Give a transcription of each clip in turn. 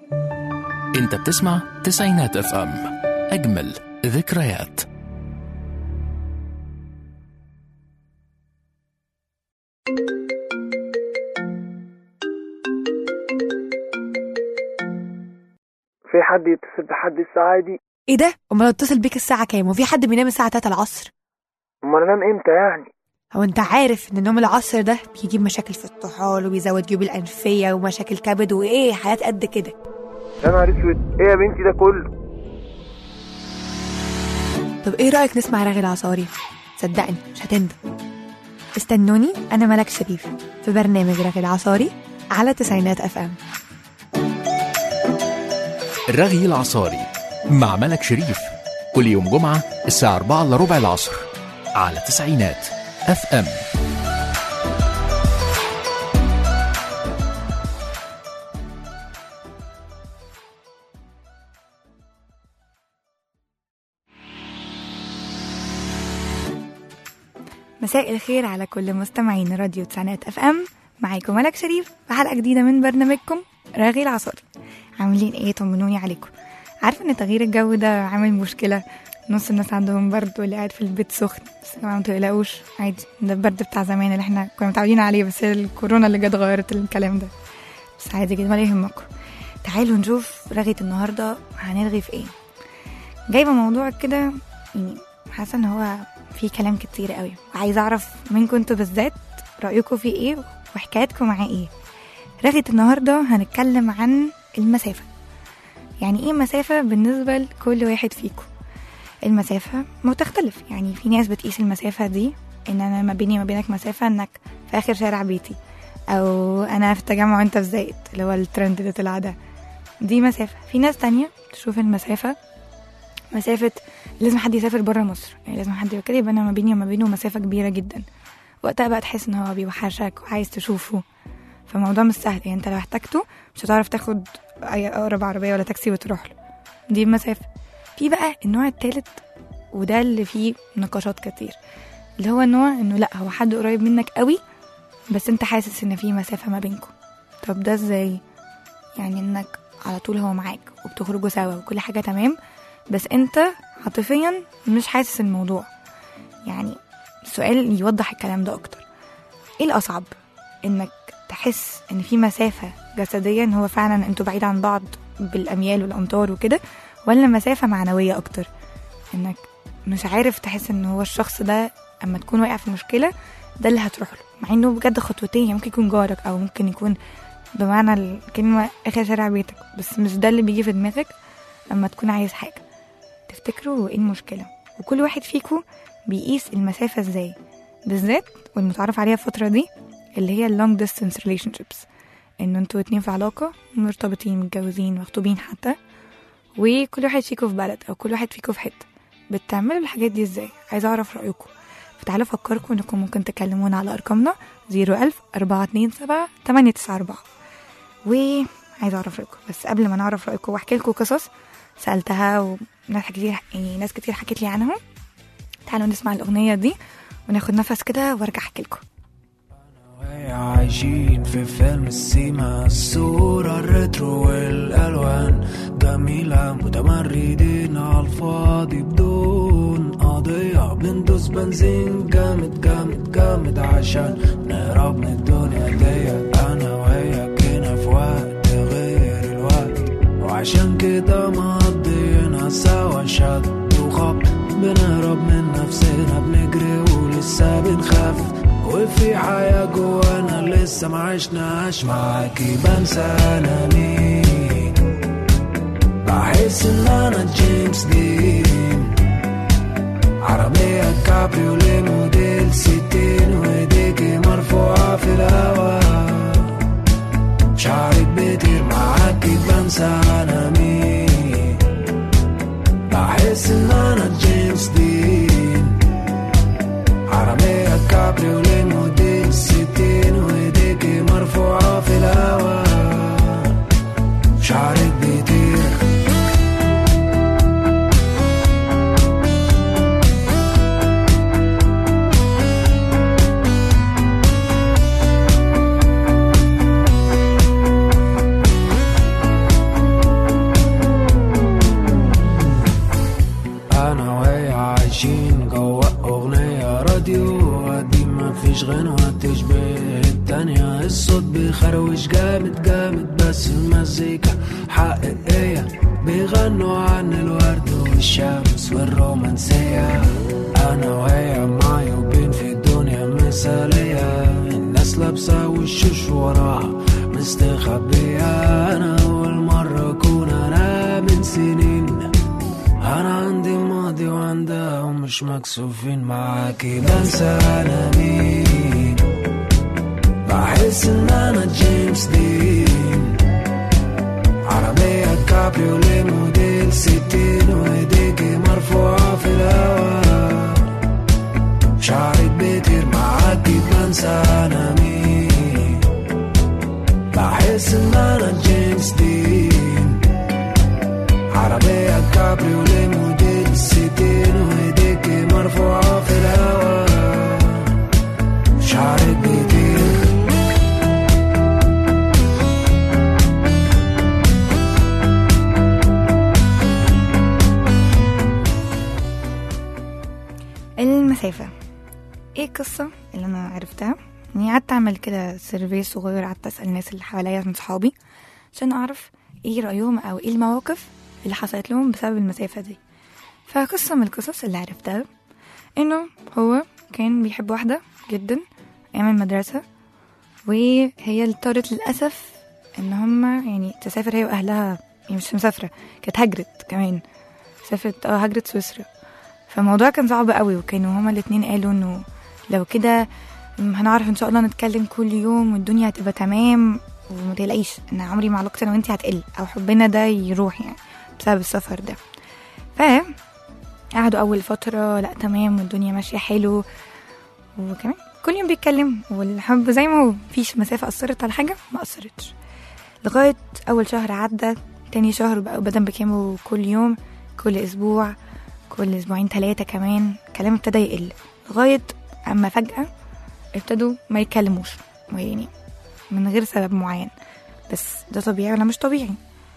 انت بتسمع تسعينات اف ام اجمل ذكريات في حد يتصل بحد الساعة دي ايه ده امال اتصل بيك الساعه كام وفي حد بينام الساعه 3 العصر امال انام امتى يعني هو انت عارف ان نوم العصر ده بيجيب مشاكل في الطحال وبيزود جيوب الانفيه ومشاكل كبد وايه حياه قد كده يا نهار اسود ايه يا بنتي ده كله طب ايه رايك نسمع رغي العصاري صدقني مش هتندم استنوني انا ملك شريف في برنامج رغي العصاري على تسعينات اف ام الرغي العصاري مع ملك شريف كل يوم جمعة الساعة 4 إلا ربع العصر على تسعينات اف ام مساء الخير على كل مستمعين راديو تسعينات اف ام معاكم ملك شريف في حلقه جديده من برنامجكم راغي العصاري عاملين ايه طمنوني عليكم عارفه ان تغيير الجو ده عامل مشكله نص الناس عندهم برد واللي قاعد في البيت سخن بس يا جماعه ما تقلقوش عادي ده البرد بتاع زمان اللي احنا كنا متعودين عليه بس هي الكورونا اللي جت غيرت الكلام ده بس عادي جدا ولا يهمكم تعالوا نشوف رغية النهارده هنرغي في ايه جايبه موضوع كده يعني حاسه ان هو فيه كلام كتير قوي وعايزه اعرف منكم انتوا بالذات رايكم فيه ايه وحكايتكم معاه ايه رغية النهارده هنتكلم عن المسافه يعني ايه مسافه بالنسبه لكل واحد فيكم المسافه بتختلف يعني في ناس بتقيس المسافه دي ان انا ما بيني وما بينك مسافه انك في اخر شارع بيتي او انا في التجمع وانت في زايد اللي هو الترند اللي طلع ده دي مسافه في ناس تانية تشوف المسافه مسافه لازم حد يسافر بره مصر يعني لازم حد يبقى كده يبقى انا ما بيني وما بينه مسافه كبيره جدا وقتها بقى تحس ان هو بيوحشك وعايز تشوفه فالموضوع مش سهل يعني انت لو احتجته مش هتعرف تاخد اي اقرب عربيه ولا تاكسي وتروح له دي المسافه في بقى النوع التالت وده اللي فيه نقاشات كتير اللي هو النوع انه لا هو حد قريب منك قوي بس انت حاسس ان في مسافه ما بينكم طب ده ازاي يعني انك على طول هو معاك وبتخرجوا سوا وكل حاجه تمام بس انت عاطفيا مش حاسس الموضوع يعني السؤال يوضح الكلام ده اكتر ايه الاصعب انك تحس ان في مسافه جسديا هو فعلا انتوا بعيد عن بعض بالاميال والامتار وكده ولا مسافه معنويه اكتر انك مش عارف تحس ان هو الشخص ده اما تكون واقع في مشكله ده اللي هتروح له مع انه بجد خطوتين يعني ممكن يكون جارك او ممكن يكون بمعنى الكلمه اخر شارع بيتك بس مش ده اللي بيجي في دماغك اما تكون عايز حاجه تفتكروا ايه المشكله وكل واحد فيكم بيقيس المسافه ازاي بالذات والمتعارف عليها الفتره دي اللي هي اللونج distance relationships انه انتوا اتنين في علاقه مرتبطين متجوزين مخطوبين حتى وكل واحد فيكم في بلد او كل واحد فيكم في حته بتعملوا الحاجات دي ازاي عايزه اعرف رايكم فتعالوا افكركم انكم ممكن تكلمونا على ارقامنا 01000 427 894 وعايزه اعرف رايكم بس قبل ما نعرف رايكم واحكي لكم قصص سالتها وناس كتير يعني ناس كتير حكت لي عنهم تعالوا نسمع الاغنيه دي وناخد نفس كده وارجع احكي لكم عايشين في فيلم السيما الصورة الريترو والألوان جميلة متمردين على الفاضي بدون قضية بندوس بنزين جامد جامد جامد عشان نهرب من الدنيا دي أنا وياك هنا في وقت غير الوقت وعشان كده مقضينا سوا شد وخبط بنهرب من نفسنا بنجري ولسه بنخاف وفي حياة جوانا لسه ما عشناش معاكي بنسى انا مين بحس ان انا جيمس دين عربية كابريوليه موديل ستين وايديكي مرفوعة في الهوا شعرك بيطير معاكي بنسى انا مين بحس ان انا جيمس دين عربية كابريوليه موديل ستين وايديكي مرفوعة في الهوا شعرك بيطير الصوت بيخروش جامد جامد بس المزيكا حقيقية بيغنوا عن الورد والشمس والرومانسية أنا وهي معيوبين في الدنيا مثالية الناس لابسة وشوش وراها مستخبية أنا أول مرة أكون أنا من سنين أنا عندي ماضي وعندها ومش مكسوفين معاكي بنسى أنا مين بحس إن أنا جيمس دين عربية كابريوليه موديل ستين وإيديكي مرفوعة في الهوا شعرك بيطير معاكي بنسى أنا مين بحس إن أنا جيمس دين عربية كابريوليه موديل ستين وإيديكي مرفوعة في الهوا شعرك بيطير المسافة ايه القصة اللي انا عرفتها اني قعدت اعمل كده سيرفي صغير قعدت اسأل الناس اللي حواليا من صحابي عشان اعرف ايه رأيهم او ايه المواقف اللي حصلت لهم بسبب المسافة دي فقصة من القصص اللي عرفتها انه هو كان بيحب واحدة جدا ايام المدرسة وهي اللي اضطرت للأسف ان هما يعني تسافر هي واهلها يعني مش مسافرة كانت هجرت كمان سافرت اه هجرت سويسرا فالموضوع كان صعب قوي وكانوا هما الاتنين قالوا انه لو كده م، هنعرف ان شاء الله نتكلم كل يوم والدنيا هتبقى تمام وما تقلقيش ان عمري ما علاقتي انا وانتي هتقل او حبنا ده يروح يعني بسبب السفر ده ف قعدوا اول فترة لا تمام والدنيا ماشية حلو وكمان كل يوم بيتكلموا والحب زي ما هو مفيش مسافة أثرت على حاجة ما أثرتش لغاية أول شهر عدى تاني شهر بقى بدل بيكلموا كل يوم كل أسبوع كل أسبوعين ثلاثة كمان الكلام ابتدى يقل لغاية أما فجأة ابتدوا ما يتكلموش يعني من غير سبب معين بس ده طبيعي ولا مش طبيعي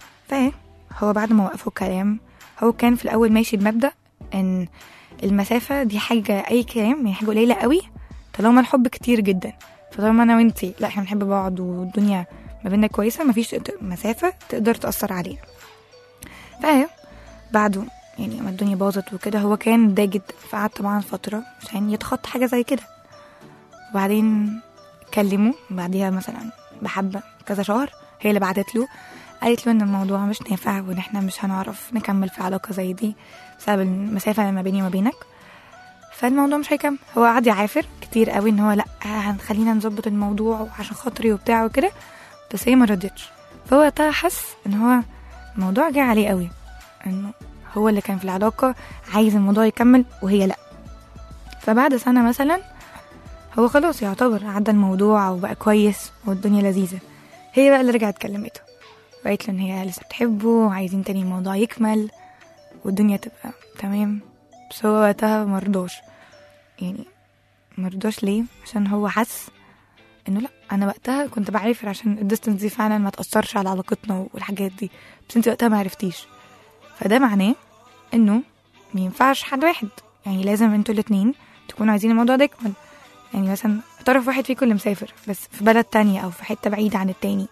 فهو بعد ما وقفوا الكلام هو كان في الأول ماشي بمبدأ إن المسافة دي حاجة أي كلام يعني حاجة قليلة قوي طالما الحب كتير جدا فطالما أنا وإنتي لا احنا بنحب بعض والدنيا ما بينا كويسة مفيش مسافة تقدر تأثر علينا فهي بعده يعني لما الدنيا باظت وكده هو كان متضايق جدا فقعد طبعا فترة عشان يتخطى حاجة زي كده وبعدين كلموا بعديها مثلا بحبة كذا شهر هي اللي بعتت له قالت له ان الموضوع مش نافع وان احنا مش هنعرف نكمل في علاقة زي دي بسبب المسافة اللي ما بيني وما بينك فالموضوع مش هيكمل هو قعد يعافر كتير قوي ان هو لا هنخلينا نظبط الموضوع عشان خاطري وبتاع وكده بس هي ما رضتش فهو وقتها حس ان هو الموضوع جه عليه قوي انه هو اللي كان في العلاقة عايز الموضوع يكمل وهي لا فبعد سنة مثلا هو خلاص يعتبر عدى الموضوع وبقى كويس والدنيا لذيذة هي بقى اللي رجعت كلمته وقالت له ان هي لسه بتحبه وعايزين تاني الموضوع يكمل والدنيا تبقى تمام بس هو وقتها مرضاش يعني مرضاش ليه عشان هو حس انه لا انا وقتها كنت بعافر عشان الديستنس دي فعلا ما تاثرش على علاقتنا والحاجات دي بس انت وقتها ما عرفتيش فده معناه انه ما ينفعش حد واحد يعني لازم انتوا الاتنين تكونوا عايزين الموضوع ده يكمل يعني مثلا طرف واحد فيكم اللي مسافر بس في بلد تانية او في حتة بعيدة عن التاني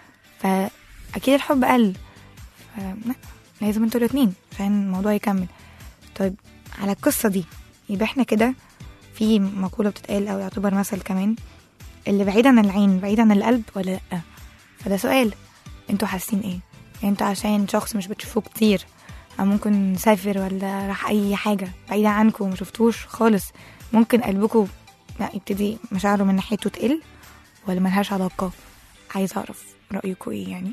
فاكيد الحب قل فلا لازم انتوا الاتنين عشان الموضوع يكمل طيب على القصة دي يبقى احنا كده في مقولة بتتقال او يعتبر مثل كمان اللي بعيد عن العين بعيد عن القلب ولا لأ فده سؤال انتوا حاسين ايه يعني انتوا عشان شخص مش بتشوفوه كتير او ممكن سافر ولا راح اي حاجة بعيدة عنكم وما شفتوش خالص ممكن قلبكم لا يبتدي مشاعره من ناحيته تقل ولا ملهاش علاقة عايزة اعرف رأيكم ايه يعني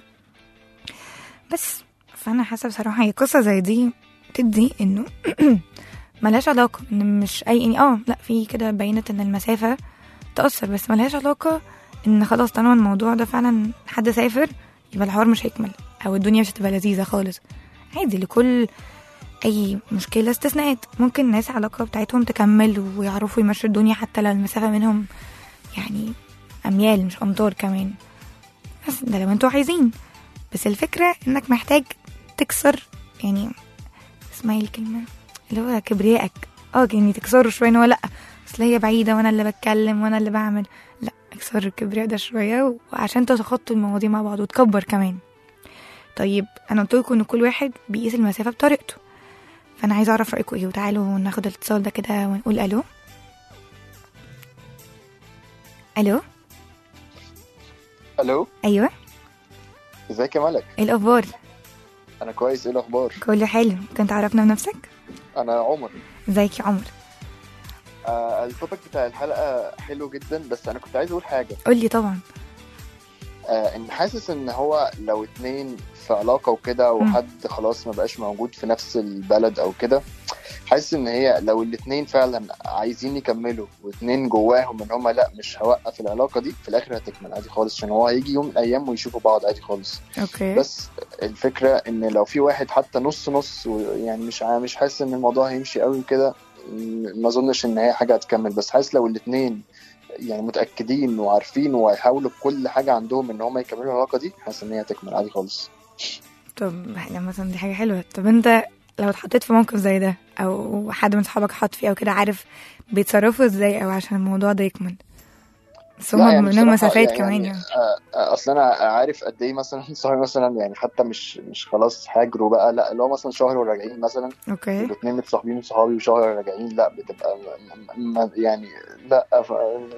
بس فانا حاسة بصراحة هي قصة زي دي تدي انه ملهاش علاقة ان مش اي يعني اه لا في كده بينت ان المسافة تأثر بس ملهاش علاقة ان خلاص طالما الموضوع ده فعلا حد سافر يبقى الحوار مش هيكمل او الدنيا مش هتبقى لذيذة خالص عادي لكل اي مشكلة استثناءات ممكن ناس العلاقة بتاعتهم تكمل ويعرفوا يمشوا الدنيا حتى لو المسافة منهم يعني اميال مش امتار كمان بس ده لو انتوا عايزين بس الفكرة انك محتاج تكسر يعني اسمها ايه الكلمة اللي هو كبريائك اه يعني تكسره شوية ان هو لا اصل هي بعيدة وانا اللي بتكلم وانا اللي بعمل لا تكسر الكبرياء ده شوية وعشان تتخطوا المواضيع مع بعض وتكبر كمان طيب انا قلت لكم ان كل واحد بيقيس المسافة بطريقته فانا عايزة اعرف رأيكم ايه وتعالوا ناخد الاتصال ده كده ونقول الو الو الو ايوه ازيك يا ملك ايه الاخبار انا كويس ايه الاخبار كله حلو ممكن تعرفنا بنفسك انا عمر ازيك يا عمر آه التوبيك بتاع الحلقه حلو جدا بس انا كنت عايز اقول حاجه قولي طبعا آه ان حاسس ان هو لو اتنين في علاقه وكده وحد خلاص ما بقاش موجود في نفس البلد او كده حاسس ان هي لو الاتنين فعلا عايزين يكملوا واتنين جواهم ان هما لا مش هوقف العلاقه دي في الاخر هتكمل عادي خالص عشان هو هيجي يوم من الايام ويشوفوا بعض عادي خالص اوكي بس الفكره ان لو في واحد حتى نص نص يعني مش ع- مش حاسس ان الموضوع هيمشي قوي كده م- ما اظنش ان هي حاجه هتكمل بس حاسس لو الاثنين يعني متاكدين وعارفين وهيحاولوا بكل حاجه عندهم ان هم يكملوا العلاقه دي حاسس ان هي هتكمل عادي خالص طب احنا مثلا دي حاجة حلوة طب انت لو اتحطيت في موقف زي ده او حد من صحابك حط فيه او كده عارف بيتصرفوا ازاي او عشان الموضوع ده يكمل بس لا هما يعني بينهم بصراحة مسافات كمان يعني آه، آه، اصل انا عارف قد ايه مثلا صحابي مثلا يعني حتى مش مش خلاص هاجروا بقى لا اللي هو مثلا شهر وراجعين مثلا اوكي الاثنين متصاحبين من صحابي وشهر راجعين لا بتبقى م- م- يعني لا ف-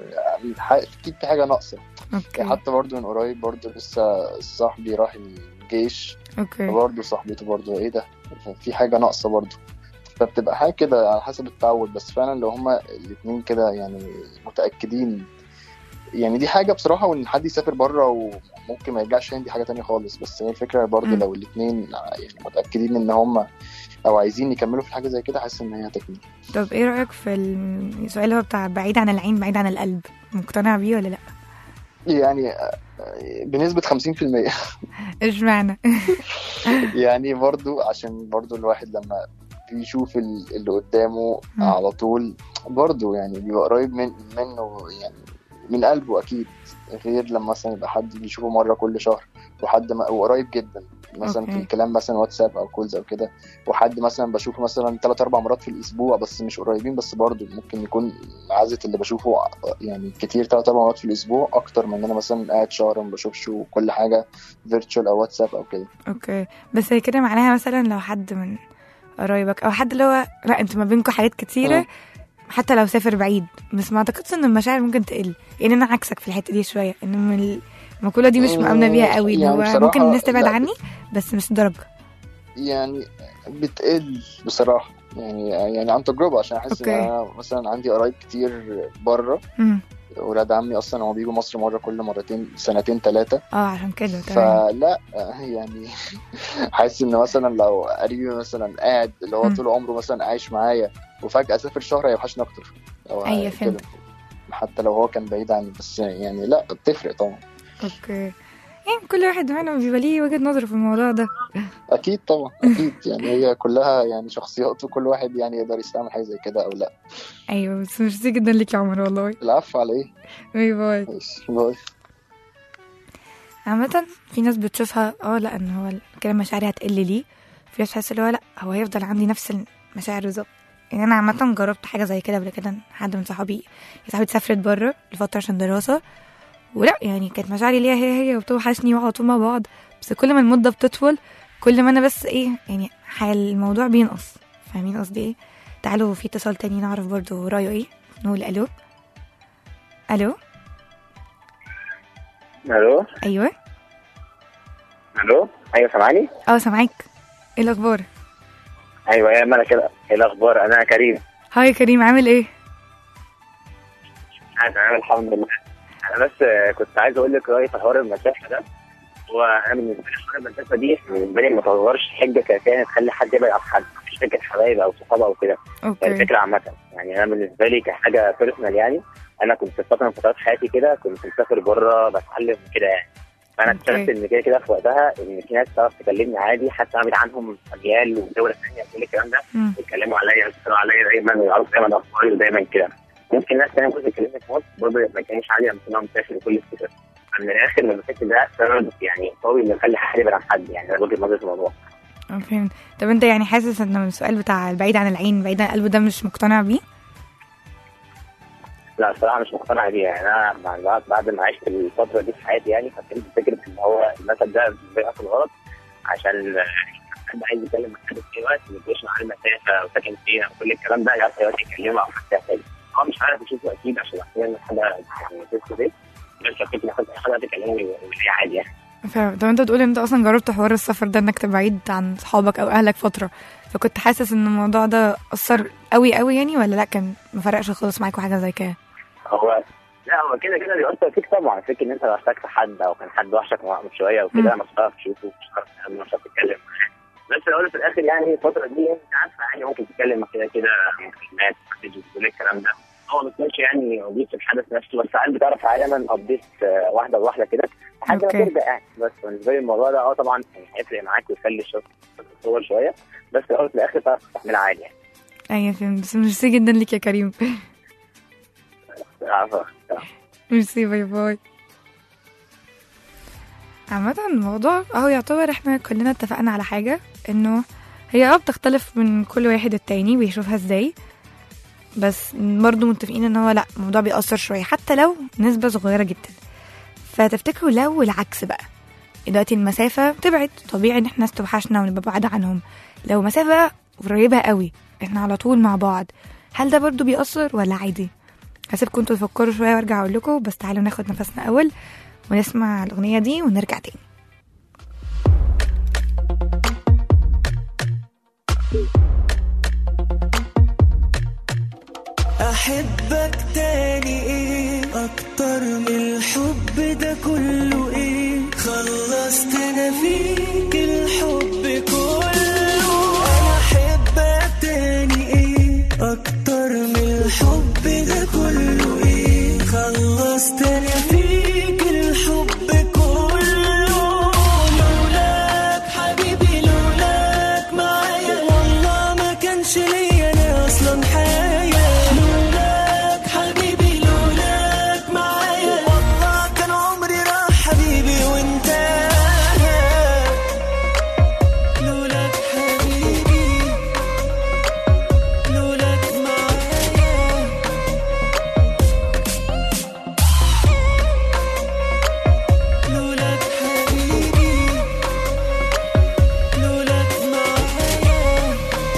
ح- اكيد في حاجه ناقصه يعني اوكي حتى برضو من قريب برضو لسه صاحبي راح الجيش اوكي فبرضو صاحبته برضو ايه ده في حاجه ناقصه برضو فبتبقى حاجه كده على حسب التعود بس فعلا لو هما الاتنين كده يعني متاكدين يعني دي حاجه بصراحه وان حد يسافر بره وممكن ما يرجعش هنا دي حاجه تانية خالص بس هي الفكره برضو مم. لو الاتنين يعني متاكدين ان هما او عايزين يكملوا في حاجه زي كده حاسس ان هي هتكمل طب ايه رأيك في السؤال اللي هو بتاع بعيد عن العين بعيد عن القلب مقتنع بيه ولا لا يعني آه، بنسبه 50% اشمعنى يعني برضو عشان برضو الواحد لما بيشوف ال- اللي قدامه مم. على طول برضو يعني بيبقى قريب من منه يعني من قلبه اكيد غير لما مثلا يبقى حد بيشوفه مره كل شهر وحد ما وقريب جدا مثلا أوكي. في الكلام مثلا واتساب او كولز او كده وحد مثلا بشوفه مثلا ثلاث اربع مرات في الاسبوع بس مش قريبين بس برضو ممكن يكون عزة اللي بشوفه يعني كتير ثلاث اربع مرات في الاسبوع اكتر من ان انا مثلا قاعد شهر ما بشوفش كل حاجه فيرتشوال او واتساب او كده اوكي بس هي كده معناها مثلا لو حد من قرايبك او حد اللي هو لا انتوا ما بينكم حاجات كتيره مم. حتى لو سافر بعيد بس ما اعتقدش ان المشاعر ممكن تقل يعني انا عكسك في الحته دي شويه ان من ال- المقوله دي مش مم، مأمنة بيها قوي اللي يعني هو بصراحة ممكن الناس تبعد لا. عني بس مش درجه يعني بتقل بصراحة يعني يعني عن تجربة عشان أحس إن أوكي. أنا مثلا عندي قرايب كتير بره امم ولاد عمي أصلا هو بيجوا مصر مرة كل مرتين سنتين ثلاثة اه عشان كده تمام فلا يعني حاسس إن مثلا لو قريبي مثلا قاعد اللي هو مم. طول عمره مثلا عايش معايا وفجأة سافر شهر هيوحشني أكتر أو أيوة، كده. فهمت. حتى لو هو كان بعيد عني بس يعني لا بتفرق طبعا اوكي يعني كل واحد مننا بيبقى ليه وجهه نظر في الموضوع ده أكيد طبعا أكيد يعني هي كلها يعني شخصيات وكل واحد يعني يقدر يستعمل حاجة زي كده أو لا ايوه بس ميرسي جدا ليك يا عمر والله العفو على إيه باي باي ماشي باي عامة في ناس بتشوفها اه لا ان هو كده مشاعري هتقل ليه في ناس تحس اللي هو لا هو هيفضل عندي نفس المشاعر بالظبط يعني انا عامة جربت حاجة زي كده قبل كده حد من صحابي يا صاحبي سافرت بره لفترة عشان دراسة ولا يعني كانت مشاعري ليها هي هي وبتوحشني وعلى طول مع بعض بس كل ما المدة بتطول كل ما انا بس ايه يعني حال الموضوع بينقص فاهمين قصدي ايه تعالوا في اتصال تاني نعرف برضو رأيه ايه نقول الو الو الو ايوه الو ايوه سامعني اه سامعاك ايه الاخبار ايوه يا مالك كده ايه الاخبار انا كريم هاي كريم عامل ايه انا تمام الحمد لله انا بس آه، كنت عايز اقول لك رايي في حوار المسافه ده هو انا بالنسبه لي حوار المسافه دي بالنسبه لي ما تعتبرش حجه كافيه تخلي حد يبعد عن حد مش فكره حبايب او صحاب او كده هي اوكي الفكره عامه يعني انا بالنسبه لي كحاجه بيرسونال يعني انا كنت في فتره من فترات حياتي كده كنت مسافر بره بتعلم كده يعني فانا أوكي. اكتشفت ان كده كده في وقتها ان في ناس تعرف تكلمني عادي حتى ابعد عنهم اجيال ودول ثانيه كل الكلام ده مم. يتكلموا عليا يسالوا عليا دايما ويعرفوا دايما اخباري ودايما كده ممكن ناس تانية ممكن تكلمني في مصر برضه ما كانش عادي لما كنا مسافر وكل كده من الاخر من الفكر ده سبب يعني قوي انه يخلي حد يبعد عن حد يعني ده وجهه نظري في الموضوع اه فهمت طب انت يعني حاسس ان السؤال بتاع البعيد عن العين بعيد عن القلب ده مش مقتنع بيه لا الصراحه مش مقتنع بيها يعني انا بعد- بعد بعد ما عشت الفتره دي في حياتي يعني فهمت فكره ان هو المثل ده بالنسبه لي اصلا غلط عشان آه، حد عايز يتكلم مع حد في اي وقت مش مع المسافه او ساكن فين او كل الكلام ده يعرف اي وقت يكلمه او حتى يحتاج هو مش عارف يشوفه اكيد عشان احيانا حاجه يعني فيس تو فيس بس اكيد محتاج اي حد يكلمني وهي عادي يعني فاهم طب انت بتقول انت اصلا جربت حوار السفر ده انك تبقى بعيد عن صحابك او اهلك فتره فكنت حاسس ان الموضوع ده اثر قوي قوي يعني ولا لا كان ما فرقش خالص معاك وحاجه زي كده هو لا هو كده كده بيأثر فيك طبعا فكرة ان انت لو احتجت حد او كان حد وحشك من شويه مم. وكده مش هتعرف تشوفه مش هتعرف تقابله مش هتعرف تتكلم معاه بس في الاول وفي الاخر يعني الفتره دي انت عارفه يعني ممكن تتكلم كده كده مكالمات مسجز كل الكلام ده هو ما بيكونش يعني موجود في الحدث نفسه بس ساعات بتعرف عالما ابديت واحده بواحده كده لحد ما أوكي. تبدا يعني بس بالنسبه لي الموضوع ده اه طبعا يعني هيفرق معاك ويخلي الشخص يتطور شويه بس في الاول وفي الاخر تعرف تستحملها عادي يعني ايوه فهمت بس ميرسي جدا ليك يا كريم عارفه ميرسي باي باي عامة الموضوع اهو يعتبر احنا كلنا اتفقنا على حاجة انه هي اه بتختلف من كل واحد التاني بيشوفها ازاي بس برضو متفقين ان هو لا الموضوع بيأثر شوية حتى لو نسبة صغيرة جدا فتفتكروا لو العكس بقى دلوقتي المسافة تبعد طبيعي ان احنا استوحشنا ونبقى بعاد عنهم لو مسافة قريبة قوي احنا على طول مع بعض هل ده برضو بيأثر ولا عادي؟ هسيبكم انتوا تفكروا شويه وارجع اقول لكم بس تعالوا ناخد نفسنا اول ونسمع الاغنيه دي ونرجع تاني احبك تاني ايه اكتر من الحب ده كله ايه خلصت انا فيك الحب كله انا احبك تاني ايه اكتر من الحب ده كله ايه خلصت انا فيك الحب كله لولاك حبيبي لولاك معايا والله ما كانش ليا انا اصلا حياه لولاك حبيبي لولاك معايا والله كان عمري راح حبيبي وانت لولاك حبيبي لولاك معايا لولاك حبيبي لولاك معايا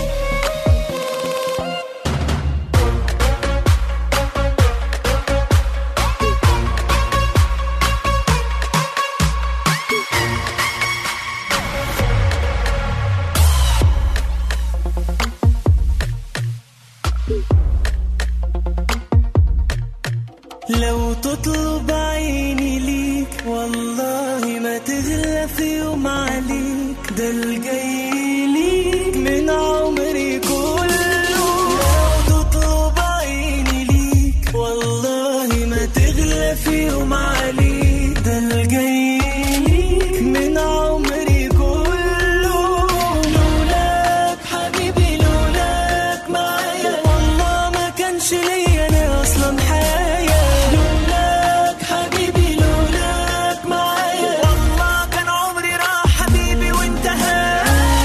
لو تطلب عيني ليك والله ما تغلى في يوم عليك ده الجاي ليك من عمري كله لو تطلب عيني ليك والله ما تغلى في يوم عليك ده الجاي ليك من عمري كله لولاك حبيبي لولاك معايا والله ما كانش ليا انا اصلا حياه لولاك حبيبي لولاك معايا والله كان عمري راح حبيبي وانتهى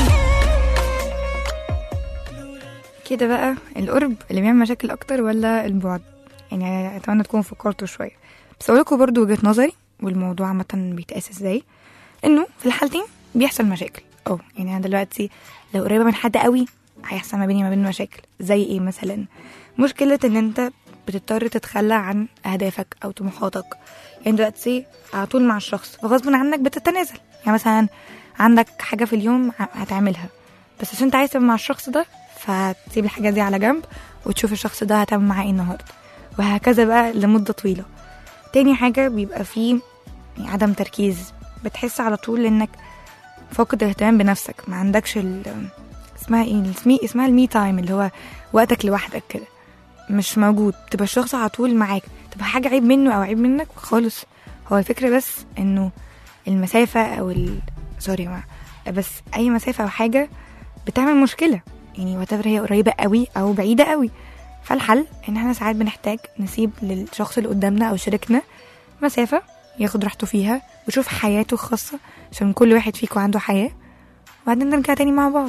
كده بقى القرب اللي بيعمل مشاكل اكتر ولا البعد يعني اتمنى تكونوا فكرتوا شويه بس اقول لكم برضو وجهه نظري والموضوع عامه بيتقاس ازاي انه في الحالتين بيحصل مشاكل اه يعني انا دلوقتي لو قريبه من حد قوي هيحصل ما بيني وما بينه مشاكل زي ايه مثلا مشكله ان انت بتضطر تتخلى عن اهدافك او طموحاتك يعني دلوقتي على طول مع الشخص فغصب عنك بتتنازل يعني مثلا عندك حاجه في اليوم ه- هتعملها بس عشان انت عايز تبقى مع الشخص ده فهتسيب الحاجه دي على جنب وتشوف الشخص ده هتعمل معاه ايه النهارده وهكذا بقى لمده طويله تاني حاجه بيبقى فيه يعني عدم تركيز بتحس على طول انك فاقد الاهتمام بنفسك ما عندكش ال اسمها ايه اسمي اسمها المي تايم اللي هو وقتك لوحدك كده مش موجود تبقى الشخص على طول معاك تبقى حاجه عيب منه او عيب منك خالص هو الفكره بس انه المسافه او ال سوري ما بس اي مسافه او حاجه بتعمل مشكله يعني وتفر هي قريبه قوي او بعيده قوي فالحل ان احنا ساعات بنحتاج نسيب للشخص اللي قدامنا او شريكنا مسافه ياخد راحته فيها ويشوف حياته الخاصه عشان كل واحد فيكم عنده حياه وبعدين نرجع تاني مع بعض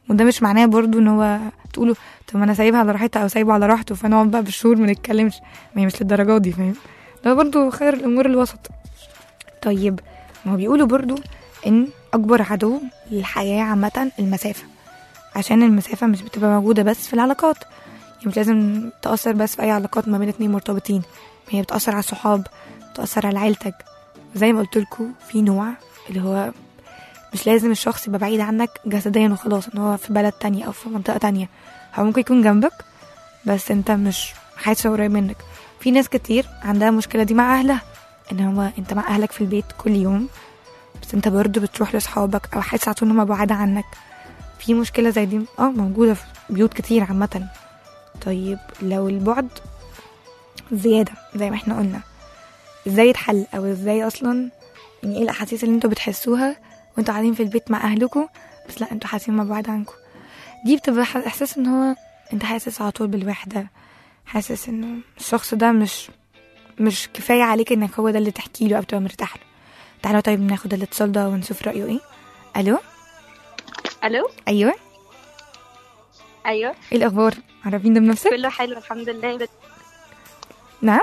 وده مش معناه برضو ان هو تقولوا طب ما انا سايبها على راحتها او سايبه على راحته فنقعد بقى بالشهور ما نتكلمش ما هي مش للدرجه دي فاهم ده برضو خير الامور الوسط طيب ما هو بيقولوا برضو ان اكبر عدو للحياه عامه المسافه عشان المسافه مش بتبقى موجوده بس في العلاقات يعني مش لازم تاثر بس في اي علاقات ما بين اتنين مرتبطين هي بتاثر على الصحاب بتاثر على عيلتك زي ما قلت لكم في نوع اللي هو مش لازم الشخص يبقى بعيد عنك جسديا وخلاص ان هو في بلد تانية او في منطقة تانية هو ممكن يكون جنبك بس انت مش حاسس قريب منك في ناس كتير عندها المشكلة دي مع اهلها ان هو انت مع اهلك في البيت كل يوم بس انت برضه بتروح لاصحابك او حاسس على طول ان هما بعاد عنك في مشكلة زي دي اه موجودة في بيوت كتير عامة طيب لو البعد زيادة زي ما احنا قلنا ازاي يتحل او ازاي اصلا يعني ايه الاحاسيس اللي انتوا بتحسوها وانتوا قاعدين في البيت مع اهلكم بس لا انتوا حاسين ما بعاد عنكم دي بتبقى ح- احساس ان هو انت حاسس على طول بالوحده حاسس انه الشخص ده مش مش كفايه عليك انك هو ده اللي تحكي له او تبقى مرتاح له تعالوا طيب ناخد الاتصال ده ونشوف رايه ايه الو الو ايوه ايوه ايه الاخبار عارفين ده بنفسك كله حلو الحمد لله بت... نعم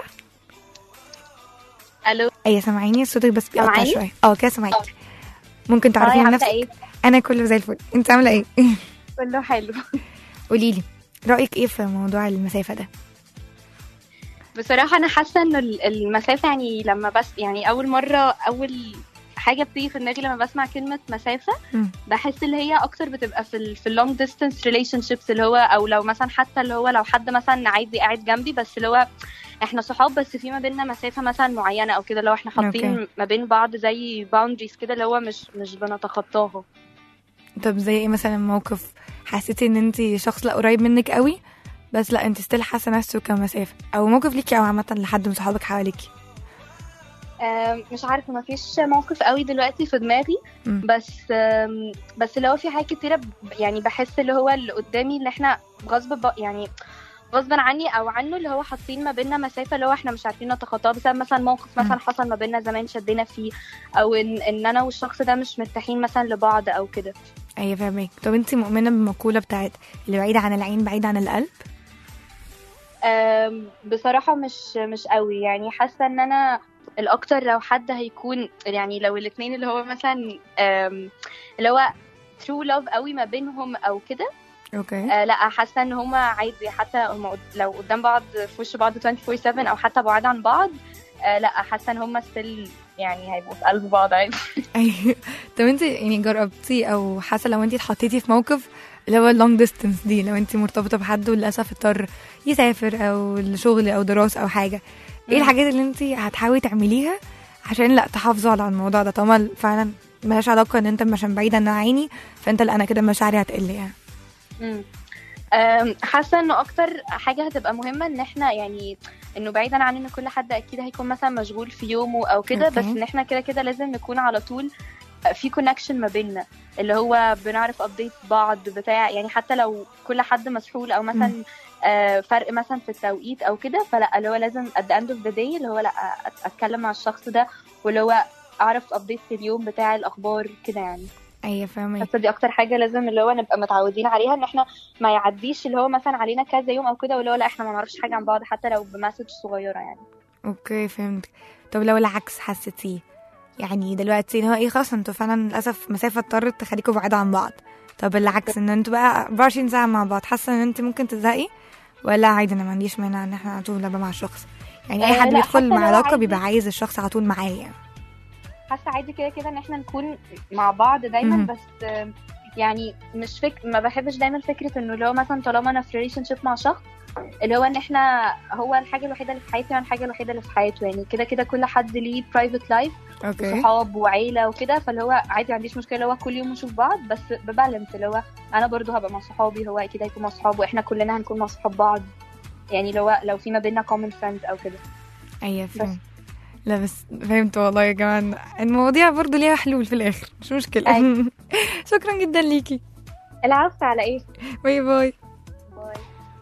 الو ايوه سامعيني صوتك بس بيقطع سامعاني؟ شويه اه كده سامعاك ممكن اه تعرفيني عامله نفسك ايه انا كله زي الفل انت عامله ايه كله حلو قولي لي رايك ايه في موضوع المسافه ده بصراحه انا حاسه ان ال- المسافه يعني لما بس يعني اول مره اول حاجه بتيجي في دماغي لما بسمع كلمه مسافه مم. بحس اللي هي اكتر بتبقى في ال في اللونج ديستانس ريليشن شيبس اللي هو او لو مثلا حتى اللي هو لو حد مثلا عايز قاعد جنبي بس اللي هو احنا صحاب بس في ما بيننا مسافه مثلا معينه او كده اللي هو احنا حاطين أوكي. ما بين بعض زي باوندريز كده اللي هو مش مش بنتخطاها طب زي ايه مثلا موقف حسيتي ان انت شخص لا قريب منك قوي بس لا انت ستيل حاسه نفسه كمسافه او موقف ليكي او عامه لحد من صحابك حواليكي آم، مش عارفه ما فيش موقف قوي دلوقتي في دماغي مم. بس آم، بس اللي هو في حاجات كتيره ب- يعني بحس اللي هو اللي قدامي اللي احنا غصب ب- يعني غصبا عني او عنه اللي هو حاطين ما بيننا مسافه اللي هو احنا مش عارفين نتخطاها بسبب مثلا موقف مم. مثلا حصل ما بيننا زمان شدينا فيه او ان ان انا والشخص ده مش مرتاحين مثلا لبعض او كده ايوه فاهمك طب انت مؤمنه بالمقوله بتاعت اللي بعيد عن العين بعيد عن القلب آم، بصراحة مش مش قوي يعني حاسة ان انا الاكتر لو حد هيكون يعني لو الاتنين اللي هو مثلا آم، اللي هو true love قوي ما بينهم او كده اوكي آه لا حاسة ان هما عادي حتى هما قد- لو قدام بعض في وش بعض 24/7 او حتى بعاد عن بعض آه لا حاسة ان هما still يعني هيبقوا في قلب بعض عادي ايوه طب انت يعني جربتي او حاسه لو انت اتحطيتي في موقف اللي هو اللونج ديستانس دي لو انت مرتبطه بحد وللاسف اضطر يسافر او لشغل او دراسه او حاجه ايه مم. الحاجات اللي انت هتحاولي تعمليها عشان لا تحافظوا على الموضوع ده طالما فعلا ملهاش علاقه ان انت عشان بعيد عن عيني فانت لا انا كده مشاعري هتقل يعني مم. أم، حاسه انه اكتر حاجه هتبقى مهمه ان احنا يعني انه بعيدا عن ان كل حد اكيد هيكون مثلا مشغول في يومه او كده أوكي. بس ان احنا كده كده لازم نكون على طول في كونكشن ما بيننا اللي هو بنعرف ابديت بعض بتاع يعني حتى لو كل حد مسحول او مثلا آه، فرق مثلا في التوقيت او كده فلا اللي هو لازم at the end of the day اللي هو لا أت- اتكلم مع الشخص ده واللي هو اعرف ابديت في اليوم بتاع الاخبار كده يعني ايوه فاهمك حاسه دي اكتر حاجه لازم اللي هو نبقى متعودين عليها ان احنا ما يعديش اللي هو مثلا علينا كذا يوم او كده واللي هو لا احنا ما نعرفش حاجه عن بعض حتى لو بمسج صغيره يعني اوكي فهمت طب لو العكس حسيتيه يعني دلوقتي اللي هو ايه خلاص انتوا فعلا للاسف مسافه اضطرت تخليكوا بعاد عن بعض طب العكس ان انتوا بقى 24 ساعه مع بعض حاسه ان انت ممكن تزهقي ولا عادي انا ما عنديش مانع ان احنا على طول نبقى مع الشخص يعني اي آه، حد لا، بيدخل حتى مع لو علاقه عادي. بيبقى عايز الشخص على طول معاه يعني حاسه عادي كده كده ان احنا نكون مع بعض دايما مهم. بس آم، يعني مش فك... ما بحبش دايما فكره انه اللي هو مثلا طالما انا في ريليشن شيب مع شخص اللي هو ان احنا هو الحاجه الوحيده اللي في حياتي وانا الحاجه الوحيده اللي في حياته يعني كده كده كل حد ليه برايفت لايف اوكي وصحاب وعيله وكده فاللي هو عادي ما عنديش مشكله اللي هو كل يوم نشوف بعض بس ببالانس اللي هو انا برضو هبقى مع صحابي هو اكيد هيكون مع صحابه واحنا كلنا هنكون مع صحاب بعض يعني لو لو في ما بيننا common friends او كده ايوه فهمت لا بس فهمت والله يا جماعه المواضيع برضو ليها حلول في الاخر مش مشكله أيوة. شكرا جدا ليكي العفو على ايه باي باي باي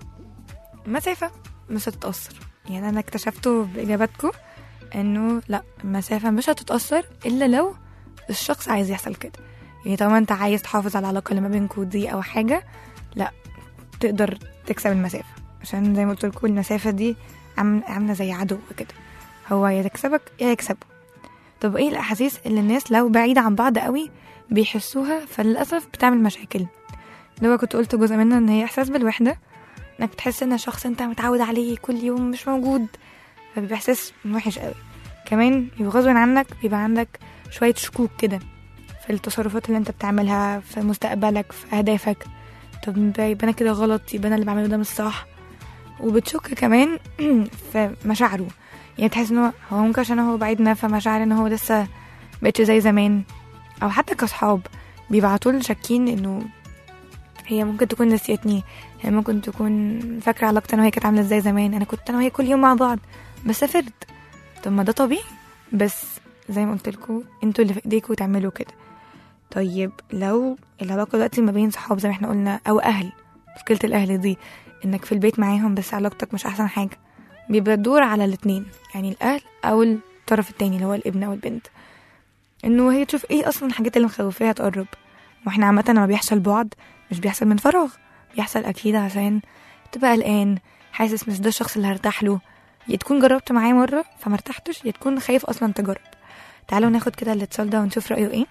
المسافة مش هتتأثر يعني أنا اكتشفته بإجاباتكم إنه لا المسافة مش هتتأثر إلا لو الشخص عايز يحصل كده يعني طالما انت عايز تحافظ على العلاقه اللي ما بينكوا دي او حاجه لا تقدر تكسب المسافه عشان زي ما قلت لكم المسافه دي عام- عامله زي عدو كده هو يا تكسبك يا يكسبه طب ايه الاحاسيس اللي الناس لو بعيده عن بعض قوي بيحسوها فللاسف بتعمل مشاكل اللي هو كنت قلت جزء منها ان هي احساس بالوحده انك بتحس ان الشخص انت متعود عليه كل يوم مش موجود فبيبقى احساس وحش قوي كمان يبقى غصب عنك بيبقى عندك شويه شكوك كده في التصرفات اللي انت بتعملها في مستقبلك في اهدافك طب يبقى انا كده غلط يبقى انا اللي بعمله ده مش صح وبتشك كمان في مشاعره يعني تحس ان هو هو ممكن عشان هو بعيدنا فمشاعر ان هو لسه بقتش زي زمان او حتى كاصحاب بيبقى على طول شاكين انه هي ممكن تكون نسيتني هي ممكن تكون فاكرة علاقتي انا وهي كانت عاملة ازاي زمان انا كنت انا وهي كل يوم مع بعض بس سافرت طب ما ده طبيعي بس زي ما قلت لكم انتوا اللي في ايديكوا تعملوا كده طيب لو العلاقة دلوقتي ما بين صحاب زي ما احنا قلنا او اهل مشكلة الاهل دي انك في البيت معاهم بس علاقتك مش احسن حاجة بيبقى الدور على الاتنين يعني الاهل او الطرف التاني اللي هو الابن او البنت انه هي تشوف ايه اصلا الحاجات اللي مخوفاها تقرب واحنا عامة لما بيحصل بعد مش بيحصل من فراغ بيحصل اكيد عشان تبقى قلقان حاسس مش ده الشخص اللي هرتاح له يا تكون جربت معاه مرة فما ارتحتش يا تكون خايف اصلا تجرب تعالوا ناخد كده الاتصال ده ونشوف رأيه ايه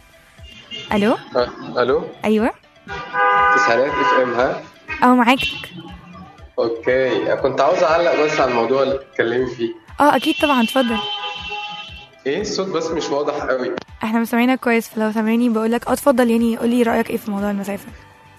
الو الو ايوه تسعينات اف ام ها اه معاك اوكي كنت عاوز اعلق بس على الموضوع اللي بتتكلمي فيه اه اكيد طبعا اتفضل ايه الصوت بس مش واضح قوي احنا مش سامعينك كويس فلو سامعيني بقولك اه اتفضل يعني قولي رأيك ايه في موضوع المسافة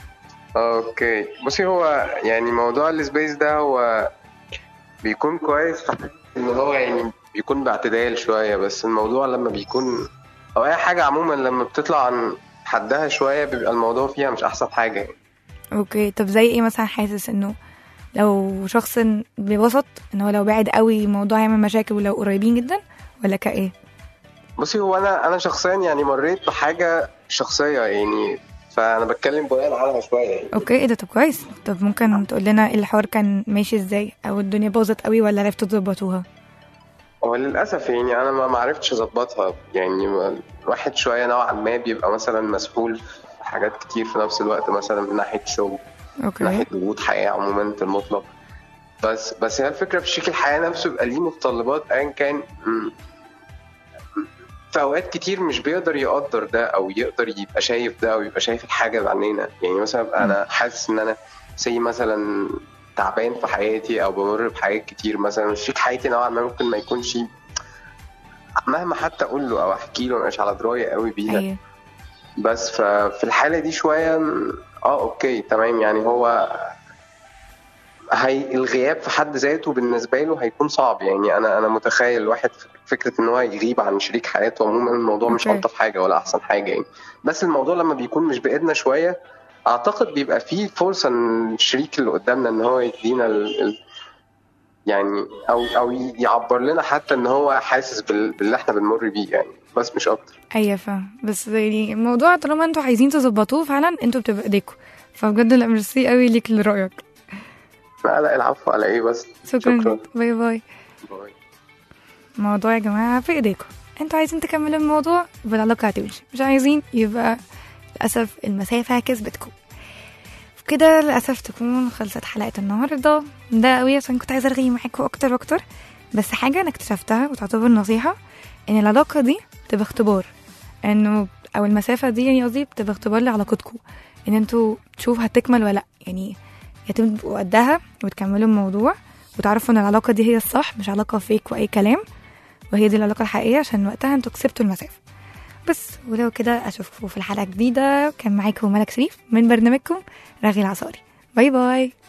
اوكي بصي هو يعني موضوع السبيس ده هو بيكون كويس في حتة ان هو يعني بيكون باعتدال شويه بس الموضوع لما بيكون او اي حاجه عموما لما بتطلع عن حدها شويه بيبقى الموضوع فيها مش احسن حاجه يعني. اوكي طب زي ايه مثلا حاسس انه لو شخص بوسط ان هو لو بعد قوي الموضوع يعمل مشاكل ولو قريبين جدا ولا كايه بصي هو انا انا شخصيا يعني مريت بحاجه شخصيه يعني فانا بتكلم بناء عنها شويه يعني. اوكي ايه ده طب كويس طب ممكن تقول لنا الحوار كان ماشي ازاي او الدنيا باظت قوي ولا عرفتوا تظبطوها هو للاسف يعني انا ما ما عرفتش اظبطها يعني ما- الواحد شويه نوعا ما بيبقى مثلا مسحول في حاجات كتير في نفس الوقت مثلا من ناحيه شغل من اوكي ناحيه ضغوط حياه عموما في المطلق بس بس هي الفكره في شكل الحياه نفسه بيبقى ليه متطلبات ايا كان مم. في اوقات كتير مش بيقدر يقدر ده او يقدر يبقى شايف ده او يبقى شايف الحاجه بعينينا يعني مثلا أبقى انا حاسس ان انا زي مثلا تعبان في حياتي او بمر بحاجات كتير مثلا شريك حياتي نوعا ما ممكن ما يكونش مهما حتى اقول له او احكي له مش على درايه قوي بيها ايوه بس ففي الحالة دي شوية م- اه اوكي تمام يعني هو هي الغياب في حد ذاته بالنسبة له هيكون صعب يعني انا انا متخيل الواحد فك- فكرة ان هو يغيب عن شريك حياته عموما الموضوع مش أوكي. الطف حاجة ولا احسن حاجة يعني بس الموضوع لما بيكون مش بايدنا شوية اعتقد بيبقى فيه فرصة ان الشريك اللي قدامنا ان هو يدينا ال... ال... يعني او او يعبر لنا حتى ان هو حاسس بال... باللي احنا بنمر بيه يعني بس مش اكتر ايوه فاهم بس يعني الموضوع طالما انتوا عايزين تظبطوه فعلا انتوا بتبقى ايديكوا فبجد لا ميرسي قوي ليك لرايك لا لا العفو على ايه بس شكرا, شكرا. باي باي باي. الموضوع يا جماعة في ايديكم انتوا عايزين تكملوا الموضوع يبقى العلاقة هتمشي مش عايزين يبقى للأسف المسافة كسبتكم كده للأسف تكون خلصت حلقة النهاردة ده قوي عشان كنت عايزة أرغي معاكم أكتر وأكتر بس حاجة أنا اكتشفتها وتعتبر نصيحة إن العلاقة دي بتبقى اختبار إنه أو المسافة دي يعني قصدي بتبقى اختبار لعلاقتكم إن انتوا تشوف هتكمل ولا لأ يعني يا تبقوا قدها وتكملوا الموضوع وتعرفوا إن العلاقة دي هي الصح مش علاقة فيك وأي كلام وهي دي العلاقة الحقيقية عشان وقتها انتوا كسبتوا المسافة بس ولو كده أشوفكم في الحلقة جديدة كان معاكم ملك شريف من برنامجكم رغي العصاري باي باي